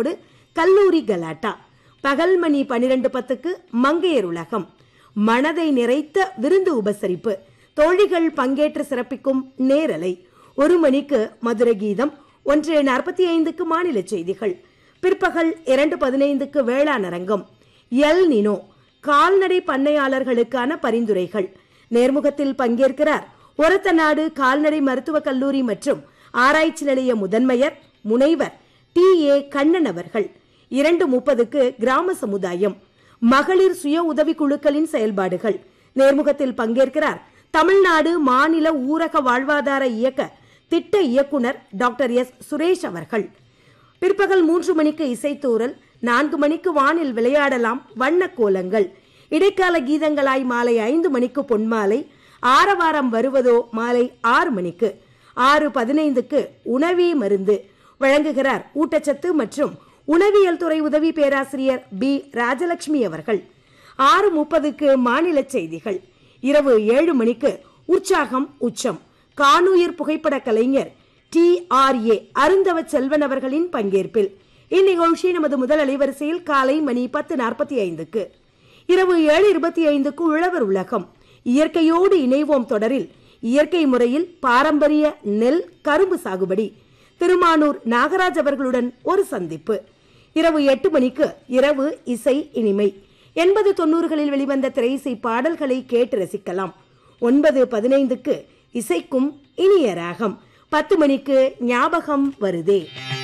பங்கேற்போடு கல்லூரி கலாட்டா பகல் மணி பனிரெண்டு பத்துக்கு மங்கையர் உலகம் மனதை நிறைத்த விருந்து உபசரிப்பு தோழிகள் பங்கேற்று சிறப்பிக்கும் நேரலை ஒரு மணிக்கு மதுரை கீதம் ஒன்று நாற்பத்தி ஐந்துக்கு மாநில செய்திகள் பிற்பகல் இரண்டு பதினைந்துக்கு வேளாண் அரங்கம் எல் நினோ கால்நடை பண்ணையாளர்களுக்கான பரிந்துரைகள் நேர்முகத்தில் பங்கேற்கிறார் ஒரத்தநாடு கால்நடை மருத்துவக் கல்லூரி மற்றும் ஆராய்ச்சி நிலைய முதன்மையர் முனைவர் டி ஏ கண்ணன் அவர்கள் இரண்டு முப்பதுக்கு கிராம சமுதாயம் மகளிர் சுய உதவி குழுக்களின் செயல்பாடுகள் நேர்முகத்தில் பங்கேற்கிறார் தமிழ்நாடு மாநில ஊரக வாழ்வாதார இயக்க திட்ட இயக்குனர் டாக்டர் எஸ் சுரேஷ் அவர்கள் பிற்பகல் மூன்று மணிக்கு இசைத்தூரல் நான்கு மணிக்கு வானில் விளையாடலாம் வண்ண கோலங்கள் இடைக்கால கீதங்களாய் மாலை ஐந்து மணிக்கு பொன்மாலை ஆரவாரம் வருவதோ மாலை ஆறு மணிக்கு ஆறு பதினைந்துக்கு உணவே மருந்து வழங்குகிறார் ஊட்டச்சத்து மற்றும் உணவியல் துறை உதவி பேராசிரியர் பி ராஜலட்சுமி அவர்கள் ஆறு முப்பதுக்கு மாநில செய்திகள் இரவு ஏழு மணிக்கு உற்சாகம் உச்சம் காணுயிர் புகைப்பட கலைஞர் T R A Arunthava Selvan அவர்களின் பங்கேற்பில் இந்நிகழ்ச்சி நமது முதல் அலைவரிசையில் காலை மணி பத்து நாற்பத்தி ஐந்துக்கு இரவு ஏழு இருபத்தி ஐந்துக்கு உழவர் உலகம் இயற்கையோடு இணைவோம் தொடரில் இயற்கை முறையில் பாரம்பரிய நெல் கரும்பு சாகுபடி திருமானூர் நாகராஜ் அவர்களுடன் ஒரு சந்திப்பு இரவு எட்டு மணிக்கு இரவு இசை இனிமை எண்பது தொண்ணூறுகளில் வெளிவந்த திரையிசை பாடல்களை கேட்டு ரசிக்கலாம் ஒன்பது பதினைந்துக்கு இசைக்கும் இனிய ராகம் பத்து மணிக்கு ஞாபகம் வருதே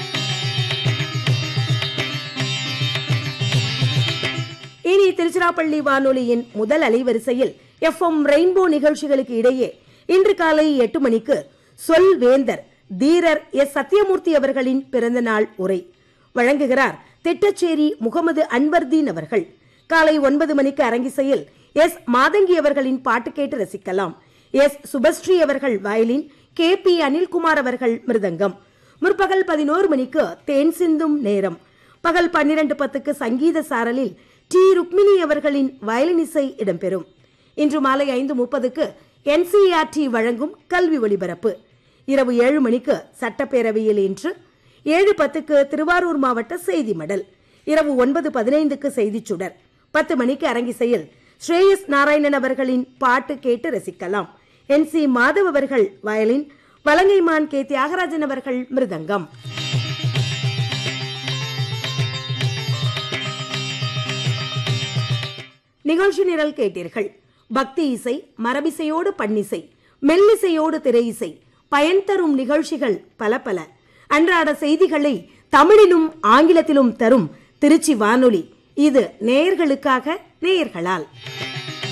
இனி திருச்சிராப்பள்ளி வானொலியின் முதல் அலைவரிசையில் எஃப்எம் ரெயின்போ நிகழ்ச்சிகளுக்கு இடையே இன்று காலை எட்டு மணிக்கு சொல் வேந்தர் தீரர் எஸ் சத்யமூர்த்தி அவர்களின் பிறந்த நாள் உரை வழங்குகிறார் திட்டச்சேரி முகமது அன்வர்தீன் அவர்கள் காலை ஒன்பது மணிக்கு அரங்கிசையில் எஸ் மாதங்கி அவர்களின் பாட்டு கேட்டு ரசிக்கலாம் எஸ் சுபஸ்ரீ அவர்கள் வயலின் கே பி அனில்குமார் அவர்கள் மிருதங்கம் முற்பகல் பதினோரு மணிக்கு தேன் சிந்தும் நேரம் பகல் பன்னிரண்டு பத்துக்கு சங்கீத சாரலில் டி ருக்மிணி அவர்களின் வயலின் இசை இடம்பெறும் இன்று மாலை ஐந்து முப்பதுக்கு என்சிஆர்டி வழங்கும் கல்வி ஒளிபரப்பு இரவு ஏழு மணிக்கு சட்டப்பேரவையில் இன்று ஏழு பத்துக்கு திருவாரூர் மாவட்ட செய்தி மடல் இரவு ஒன்பது பதினைந்துக்கு செய்திச் சுடர் பத்து மணிக்கு அரங்கிசையில் ஸ்ரேயஸ் நாராயணன் அவர்களின் பாட்டு கேட்டு ரசிக்கலாம் என் சி மாதவ் அவர்கள் வயலின் வலங்கைமான் கே தியாகராஜன் அவர்கள் மிருதங்கம் நிகழ்ச்சி நிரல் கேட்டீர்கள் பக்தி இசை மரபிசையோடு பண்ணிசை மெல்லிசையோடு திரையிசை பயன் தரும் நிகழ்ச்சிகள் பல பல அன்றாட செய்திகளை தமிழிலும் ஆங்கிலத்திலும் தரும் திருச்சி வானொலி இது நேயர்களுக்காக நேயர்களால்